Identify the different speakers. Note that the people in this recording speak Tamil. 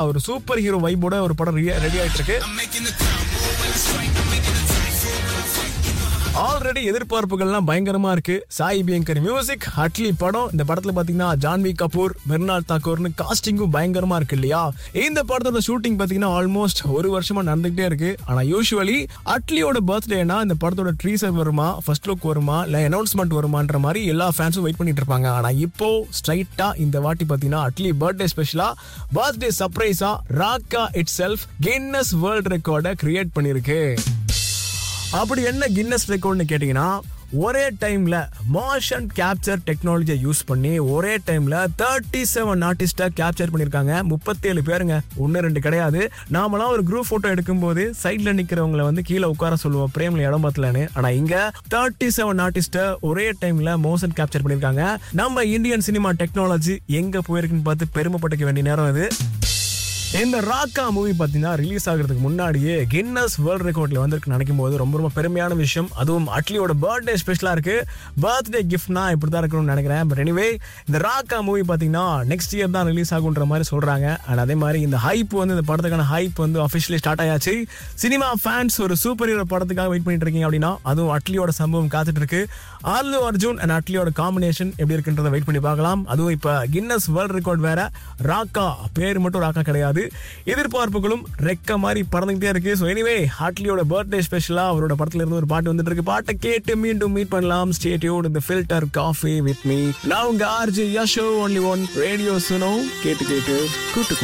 Speaker 1: ஒரு சூப்பர் ஹீரோ வைபோட ஒரு படம் ரெடி ஆயிட்டு இருக்கு ஆல்ரெடி எதிர்பார்ப்புகள்லாம் பயங்கரமா இருக்கு சாய் பியங்கர் மியூசிக் அட்லி படம் இந்த படத்துல பாத்தீங்கன்னா ஜான்வி கபூர் மெர்னால் தாக்கூர்னு காஸ்டிங்கும் பயங்கரமா இருக்கு இல்லையா இந்த படத்தோட ஷூட்டிங் பாத்தீங்கன்னா ஆல்மோஸ்ட் ஒரு வருஷமா நடந்துகிட்டே இருக்கு ஆனா யூஸ்வலி அட்லியோட பர்த்டேனா இந்த படத்தோட ட்ரீசர் வருமா ஃபர்ஸ்ட் லுக் வருமா இல்ல அனௌன்ஸ்மெண்ட் வருமான்ற மாதிரி எல்லா ஃபேன்ஸும் வெயிட் பண்ணிட்டு இருப்பாங்க ஆனா இப்போ ஸ்ட்ரைட்டா இந்த வாட்டி பாத்தீங்கன்னா அட்லி பர்த்டே ஸ்பெஷலா பர்த்டே சர்ப்ரைஸா Raaka itself Guinness world ரெக்கார்டை கிரியேட் பண்ணிருக்கு அப்படி என்ன கின்னஸ் ரெக்கார்ட்னு கேட்டிங்கன்னா ஒரே டைம்ல மோஷன் கேப்சர் டெக்னாலஜியை யூஸ் பண்ணி ஒரே டைம்ல தேர்ட்டி செவன் ஆர்டிஸ்டா கேப்சர் பண்ணிருக்காங்க முப்பத்தேழு பேருங்க ஒன்னு ரெண்டு கிடையாது நாமெல்லாம் ஒரு குரூப் போட்டோ எடுக்கும்போது சைட்ல நிக்கிறவங்கள வந்து கீழே உட்கார சொல்லுவோம் பிரேம்ல இடம் பத்தலன்னு ஆனா இங்க தேர்ட்டி செவன் ஆர்டிஸ்ட ஒரே டைம்ல மோஷன் கேப்சர் பண்ணிருக்காங்க நம்ம இந்தியன் சினிமா டெக்னாலஜி எங்க போயிருக்குன்னு பார்த்து பெருமைப்பட்டுக்க வேண்டிய நேரம் இது இந்த ராக்கா மூவி பார்த்தீங்கன்னா ரிலீஸ் ஆகிறதுக்கு முன்னாடியே கின்னஸ் வேர்ல்ட் ரெக்கார்ட்ல வந்திருக்கு நினைக்கும் போது ரொம்ப ரொம்ப பெருமையான விஷயம் அதுவும் அட்லியோட பர்த்டே ஸ்பெஷலா இருக்கு பர்த்டே கிஃப்ட்னா இப்படி தான் இருக்கணும்னு நினைக்கிறேன் பட் எனிவே இந்த ராக்கா மூவி பார்த்தீங்கன்னா நெக்ஸ்ட் இயர் தான் ரிலீஸ் ஆகுன்ற மாதிரி சொல்றாங்க அண்ட் அதே மாதிரி இந்த ஹைப் வந்து இந்த படத்துக்கான ஹைப் வந்து அஃபிஷியலி ஸ்டார்ட் ஆயாச்சு சினிமா ஃபேன்ஸ் ஒரு சூப்பர் ஹீரோ படத்துக்காக வெயிட் பண்ணிட்டு இருக்கீங்க அப்படின்னா அதுவும் அட்லியோட சம்பவம் காத்துட்டு இருக்கு அல்லு அர்ஜுன் அண்ட் அட்லியோட காம்பினேஷன் எப்படி இருக்குன்றத வெயிட் பண்ணி பார்க்கலாம் அதுவும் இப்போ கின்னஸ் வேர்ல்ட் ரெக்கார்ட் வேற ராக்கா பேர் மட்டும் ராக்கா கிடையாது எதிர்பார்ப்புகளும் ரெக்க மாதிரி பறந்துகிட்டே இருக்கு ஸோ எனிவே ஹாட்லியோட பர்த்டே ஸ்பெஷலா அவரோட படத்துல இருந்து ஒரு பாட்டு வந்துட்டு இருக்கு பாட்டை கேட்டு மீண்டும் மீட் பண்ணலாம் ஸ்டேட்யூட் இந்த ஃபில்டர் காஃபி வித் மீ நான் உங்க RJ Yasho only one radio Suno கேட்டு கேட்டு கூட்டு